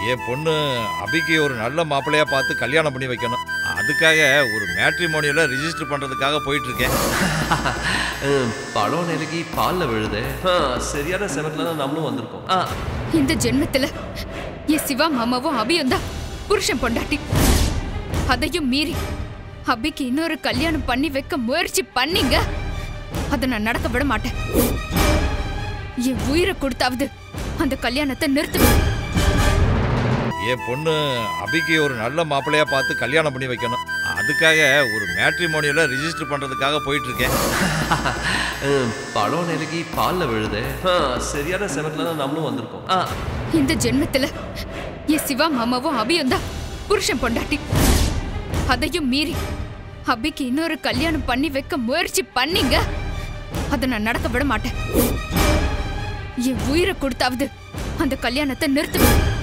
என் பொண்ணு அபிக்கு ஒரு நல்ல மாப்பிள்ளையா பார்த்து கல்யாணம் பண்ணி வைக்கணும் அதுக்காக ஒரு மேட்ரிமோனியில ரிஜிஸ்டர் பண்றதுக்காக போயிட்டு இருக்கேன் ஹம், பழம் நெருங்கி பால்ல விழுது ஆ, சரியான செவத்துல தான் நம்மளும் வந்திருக்கோம் ஆ, இந்த ஜென்மத்துல என் சிவா மாமாவும் அபியும் தான் புருஷன் பொண்டாட்டி அதையும் மீறி அபிக்கு இன்னொரு கல்யாணம் பண்ணி வைக்க முயற்சி பண்ணீங்க அதை நான் நடக்க விட மாட்டேன் என் உயிரை கொடுத்தாவது அந்த கல்யாணத்தை நிறுத்துவேன் என் பொண்ணு அபிக்கு ஒரு நல்ல மாப்பிள்ளையா பார்த்து கல்யாணம் பண்ணி வைக்கணும் அதுக்காக ஒரு மேட்ரிமோனியில ரிஜிஸ்டர் பண்றதுக்காக போயிட்டு இருக்கேன் ஹம், பழம் நெருங்கி பால்ல விழுது ஆ, சரியான செவத்துல தான் நம்மளும் வந்திருக்கோம் ஆ, இந்த ஜென்மத்துல என் சிவா மாமாவும் அபியும் தான் புருஷன் பொண்டாட்டி அதையும் மீறி அபிக்கு இன்னொரு கல்யாணம் பண்ணி வைக்க முயற்சி பண்ணீங்க அதை நான் நடக்க விட மாட்டேன் என் உயிரை கொடுத்தாவது அந்த கல்யாணத்தை நிறுத்துவேன்